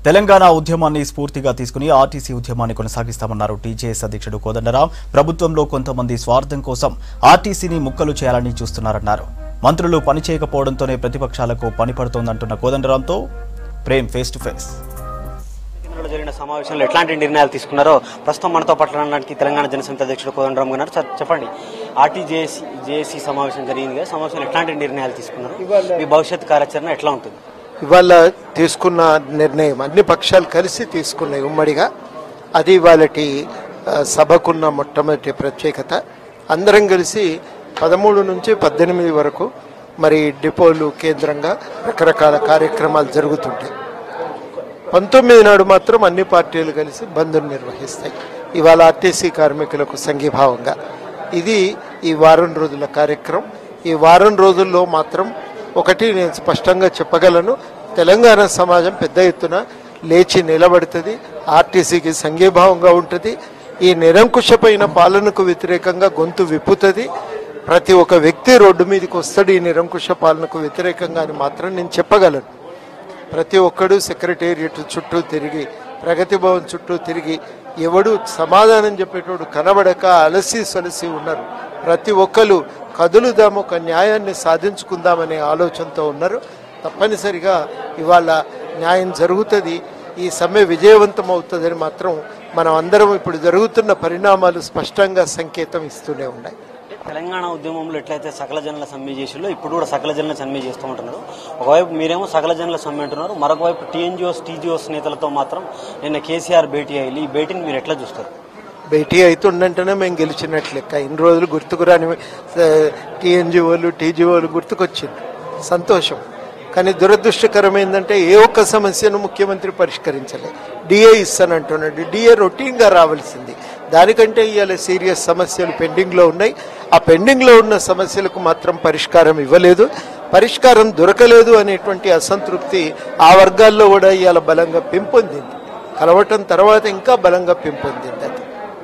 తెలంగాణ ఉద్యమాన్ని స్ఫూర్తిగా తీసుకుని ఆర్టీసీ ఉద్యమాన్ని కొనసాగిస్తామన్నారు టీజేఎస్ అధ్యక్షుడు కోదండరాం ప్రభుత్వంలో కొంతమంది స్వార్థం కోసం ఆర్టీసీని ముక్కలు చేయాలని చూస్తున్నారన్నారు మంత్రులు పని చేయకపోవడంతోనే ప్రతిపక్షాలకు పని పడుతోందంటున్న కోదండరాంతో ప్రేమ్ ఫేస్ టు ఫేస్ కేంద్రంలో జరిగిన సమావేశంలో ఎట్లాంటి నిర్ణయాలు తీసుకున్నారో ప్రస్తుతం మనతో పట్టడానికి తెలంగాణ జనసమితి అధ్యక్షుడు కోదండరామ్ గారు సార్ చెప్పండి ఆర్టీజేఏసీ జేఏసీ సమావేశం జరిగింది కదా సమావేశంలో ఎట్లాంటి నిర్ణయాలు తీసుకున్నారు మీ భవిష్యత్ కార్యాచరణ ఎట్లా ఉంటుంది ఇవాళ తీసుకున్న నిర్ణయం అన్ని పక్షాలు కలిసి తీసుకున్నాయి ఉమ్మడిగా అది ఇవాళటి ఆ, సభకున్న మొట్టమొదటి ప్రత్యేకత అందరం కలిసి పదమూడు నుంచి పద్దెనిమిది వరకు మరి డిపోలు కేంద్రంగా రకరకాల కార్యక్రమాలు జరుగుతుంటాయి పంతొమ్మిది నాడు మాత్రం అన్ని పార్టీలు కలిసి బంద్ను నిర్వహిస్తాయి ఇవాళ ఆర్టీసీ కార్మికులకు సంఘీభావంగా ఇది ఈ వారం రోజుల కార్యక్రమం ఈ వారం రోజుల్లో మాత్రం ఒకటి నేను స్పష్టంగా చెప్పగలను తెలంగాణ సమాజం పెద్ద ఎత్తున లేచి నిలబడుతుంది ఆర్టీసీకి సంఘీభావంగా ఉంటుంది ఈ నిరంకుశమైన పాలనకు వ్యతిరేకంగా గొంతు విప్పుతుంది ప్రతి ఒక్క వ్యక్తి రోడ్డు మీదకి వస్తాడు ఈ నిరంకుశ పాలనకు వ్యతిరేకంగా అని మాత్రం నేను చెప్పగలను ప్రతి ఒక్కడు సెక్రటేరియట్ చుట్టూ తిరిగి ప్రగతి భవన్ చుట్టూ తిరిగి ఎవడు సమాధానం చెప్పేటోడు కనబడక అలసి సొలసి ఉన్నారు ప్రతి ఒక్కరు కదులుదాం ఒక న్యాయాన్ని సాధించుకుందామనే ఆలోచనతో ఉన్నారు తప్పనిసరిగా ఇవాళ న్యాయం జరుగుతుంది ఈ సమ్మె విజయవంతం అవుతుందని మాత్రం మనం అందరం ఇప్పుడు జరుగుతున్న పరిణామాలు స్పష్టంగా సంకేతం ఇస్తూనే ఉన్నాయి తెలంగాణ ఉద్యమంలో ఎట్లయితే సకల జనుల సమ్మె చేసిలో ఇప్పుడు కూడా సకల జనుల సమ్మె చేస్తూ ఉంటున్నారు ఒకవైపు మీరేమో సకల జనుల సమ్మె అంటున్నారు మరొక వైపు టీఎన్జిఓస్ టీజీఓస్ నేతలతో మాత్రం నిన్న కేసీఆర్ భేటీ అయ్యి ఈ భేటీని మీరు ఎట్లా చూస్తారు భేటీ అవుతుండంటేనే మేము గెలిచినట్లు లెక్క ఇన్ని రోజులు గుర్తుకురాని టీఎన్జిఓలు టీజీఓలు గుర్తుకొచ్చింది సంతోషం కానీ దురదృష్టకరం ఏంటంటే ఏ ఒక్క సమస్యను ముఖ్యమంత్రి పరిష్కరించలే డిఏ ఇస్తానంటున్నాడు డిఏ రొటీన్గా రావాల్సింది దానికంటే ఇవాళ సీరియస్ సమస్యలు పెండింగ్లో ఉన్నాయి ఆ పెండింగ్లో ఉన్న సమస్యలకు మాత్రం పరిష్కారం ఇవ్వలేదు పరిష్కారం దొరకలేదు అనేటువంటి అసంతృప్తి ఆ వర్గాల్లో కూడా ఇవాళ బలంగా పెంపొందింది కలవటం తర్వాత ఇంకా బలంగా పెంపొందింది అది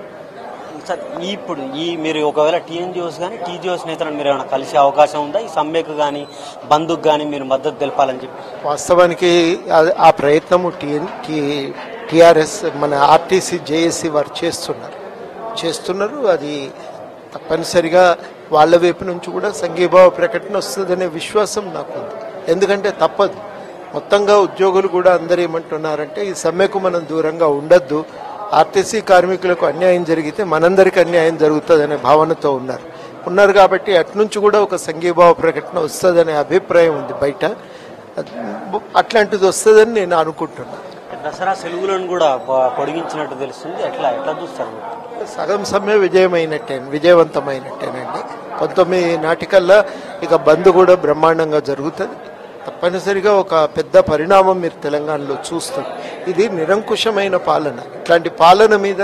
సార్ ఇప్పుడు ఈ మీరు ఒకవేళ టీఎన్జిఓస్ కానీ టీజీఓస్ నేతలను మీరు ఏమైనా కలిసే అవకాశం ఉందా ఈ సమ్మెకు కానీ బంధుకు కానీ మీరు మద్దతు తెలపాలని చెప్పి వాస్తవానికి ఆ- ఆ ప్రయత్నము టీఎన్ టీఆర్ఎస్ మన ఆర్టీసీ జేఏసీ వారు చేస్తున్నారు చేస్తున్నారు అది తప్పనిసరిగా వాళ్ళ వైపు నుంచి కూడా సంఘీభావ ప్రకటన వస్తుందనే విశ్వాసం నాకు ఉంది ఎందుకంటే తప్పదు మొత్తంగా ఉద్యోగులు కూడా అందరూ ఏమంటున్నారంటే ఈ సమ్మెకు మనం దూరంగా ఉండొద్దు ఆర్టీసీ కార్మికులకు అన్యాయం జరిగితే మనందరికీ అన్యాయం జరుగుతుందనే భావనతో ఉన్నారు ఉన్నారు కాబట్టి అట్నుంచి కూడా ఒక సంఘీభావ ప్రకటన వస్తుందనే అభిప్రాయం ఉంది బయట అట్లాంటిది వస్తుందని నేను అనుకుంటున్నాను దసరా సెలవులను కూడా పొ- పొడిగించినట్టు తెలుస్తుంది ఎట్లా ఎట్లా చూస్తారు మీరు? సగం సమ్మె విజయమైనట్టే విజయవంతమైనట్టేనండి పంతొమ్మిది నాటికల్లా ఇక బంద్ కూడా బ్రహ్మాండంగా జరుగుతుంది తప్పనిసరిగా ఒక పెద్ద పరిణామం మీరు తెలంగాణలో చూస్తారు ఇది నిరంకుశమైన పాలన ఇట్లాంటి పాలన మీద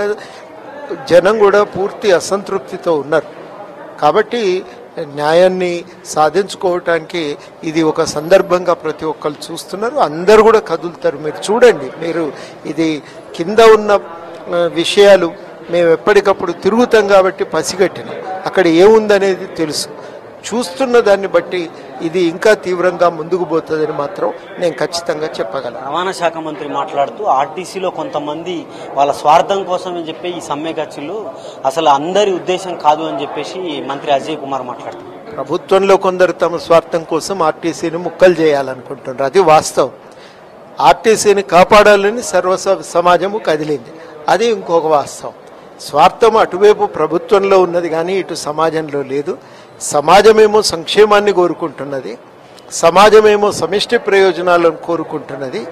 జనం కూడా పూర్తి అసంతృప్తితో ఉన్నారు కాబట్టి న్యాయాన్ని సాధించుకోవటానికి ఇది ఒక సందర్భంగా ప్రతి ఒక్కరు చూస్తున్నారు అందరు కూడా కదులుతారు మీరు చూడండి మీరు ఇది కింద ఉన్న ఆ, విషయాలు మేము ఎప్పటికప్పుడు తిరుగుతాం కాబట్టి పసిగట్టినాం అక్కడ ఏముందనేది తెలుసు చూస్తున్న దాన్ని బట్టి ఇది ఇంకా తీవ్రంగా ముందుకు పోతుందని మాత్రం నేను ఖచ్చితంగా చెప్పగలను రవాణా శాఖ మంత్రి మాట్లాడుతూ ఆర్టీసీలో కొంతమంది వాళ్ళ స్వార్థం కోసం అని చెప్పి ఈ సమ్మె ఖర్చులు అసలు అందరి ఉద్దేశం కాదు అని చెప్పేసి మంత్రి అజయ్ కుమార్ మాట్లాడుతున్నారు ప్రభుత్వంలో కొందరు తమ స్వార్థం కోసం ఆర్టీసీని ముక్కలు చేయాలనుకుంటున్నారు అది వాస్తవం ఆర్టీసీని కాపాడాలని సర్వ స- సమాజము కదిలింది అది ఇంకొక వాస్తవం స్వార్థం అటువైపు ప్రభుత్వంలో ఉన్నది కానీ ఇటు సమాజంలో లేదు సమాజమేమో సంక్షేమాన్ని కోరుకుంటున్నది సమాజమేమో సమిష్టి ప్రయోజనాలను కోరుకుంటున్నది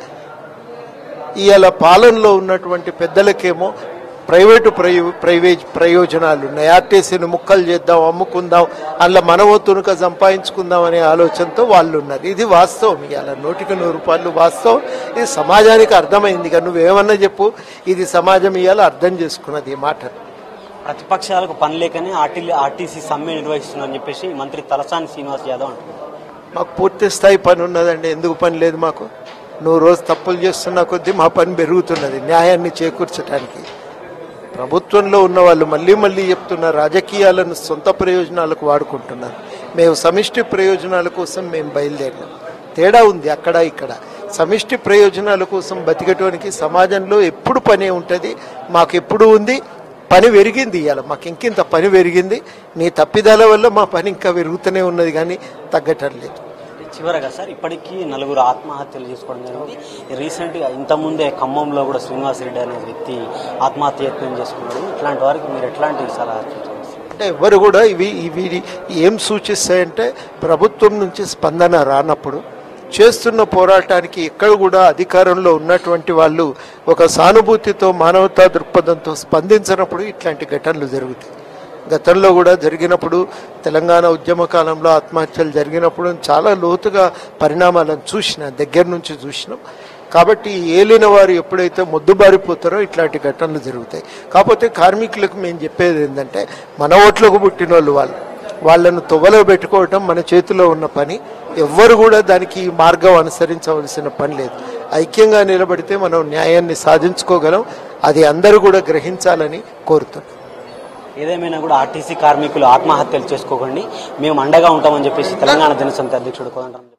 ఇవాళ పాలనలో ఉన్నటువంటి పెద్దలకేమో ప్రైవేటు ప్రయో ప్రైవేట్ ప్రయోజనాలు ఉన్నాయి ఆర్టీసీని ముక్కలు చేద్దాం అమ్ముకుందాం అందులో మనవో తునుక సంపాదించుకుందాం అనే ఆలోచనతో వాళ్ళు ఉన్నారు ఇది వాస్తవం ఇవాళ నూటికి నూరు రూపాయలు వాస్తవం ఇది సమాజానికి అర్థమైంది కానీ నువ్వేమన్నా చెప్పు ఇది సమాజం ఇవాళ అర్థం చేసుకున్నది ఈ మాట ప్రతిపక్షాలకు పని లేకనే ఆర్టీ ఆర్టీసీ సమ్మె నిర్వహిస్తుందని చెప్పేసి మంత్రి తలసాని శ్రీనివాస్ యాదవ్ అంటున్నారు మాకు పూర్తి స్థాయి పని ఉన్నదండి ఎందుకు పని లేదు మాకు నువ్వు రోజు తప్పులు చేస్తున్న కొద్దీ మా పని పెరుగుతున్నది న్యాయాన్ని చేకూర్చడానికి ప్రభుత్వంలో ఉన్న వాళ్ళు మళ్ళీ మళ్ళీ చెప్తున్న రాజకీయాలను సొంత ప్రయోజనాలకు వాడుకుంటున్నారు మేము సమిష్టి ప్రయోజనాల కోసం మేము బయలుదేరినాం తేడా ఉంది అక్కడ ఇక్కడ సమిష్టి ప్రయోజనాల కోసం బతికటానికి సమాజంలో ఎప్పుడు పని ఉంటుంది మాకు ఎప్పుడు ఉంది పని పెరిగింది ఇవాళ మాకు ఇంకింత పని పెరిగింది నీ తప్పిదాల వల్ల మా పని ఇంకా పెరుగుతూనే ఉన్నది కానీ తగ్గటం లేదు చివరగా సార్ ఇప్పటికీ నలుగురు ఆత్మహత్యలు చేసుకోవడం జరిగింది రీసెంట్గా ఇంతకుముందే ఖమ్మంలో కూడా శ్రీనివాస్ రెడ్డి అనే వ్యక్తి ఆత్మహత్య యత్నం చేసుకున్నాడు ఇట్లాంటి వారికి మీరు ఎట్లాంటి సలహా సూచిస్తారు? అంటే ఎవరు కూడా ఇవి ఇవి ఏం సూచిస్తాయంటే ప్రభుత్వం నుంచి స్పందన రానప్పుడు చేస్తున్న పోరాటానికి ఎక్కడ కూడా అధికారంలో ఉన్నటువంటి వాళ్ళు ఒక సానుభూతితో మానవతా దృక్పథంతో స్పందించినప్పుడు ఇట్లాంటి ఘటనలు జరుగుతాయి గతంలో కూడా జరిగినప్పుడు తెలంగాణ ఉద్యమ కాలంలో ఆత్మహత్యలు జరిగినప్పుడు చాలా లోతుగా పరిణామాలను చూసిన దగ్గర నుంచి చూసినాం కాబట్టి ఏలిన వారు ఎప్పుడైతే మొద్దుబారిపోతారో ఇట్లాంటి ఘటనలు జరుగుతాయి కాకపోతే కార్మికులకు మేము చెప్పేది ఏంటంటే మన ఓట్లకు పుట్టిన వాళ్ళు వాళ్ళు వాళ్ళను తొవ్వలో పెట్టుకోవటం మన చేతిలో ఉన్న పని ఎవ్వరు కూడా దానికి ఈ మార్గం అనుసరించవలసిన పని లేదు ఐక్యంగా నిలబడితే మనం న్యాయాన్ని సాధించుకోగలం అది అందరూ కూడా గ్రహించాలని కోరుతున్నాం ఏదేమైనా కూడా ఆర్టీసీ కార్మికులు ఆత్మహత్యలు చేసుకోకండి మేము అండగా ఉంటామని చెప్పేసి తెలంగాణ జనసమితి అధ్యక్షుడు కోదండరాం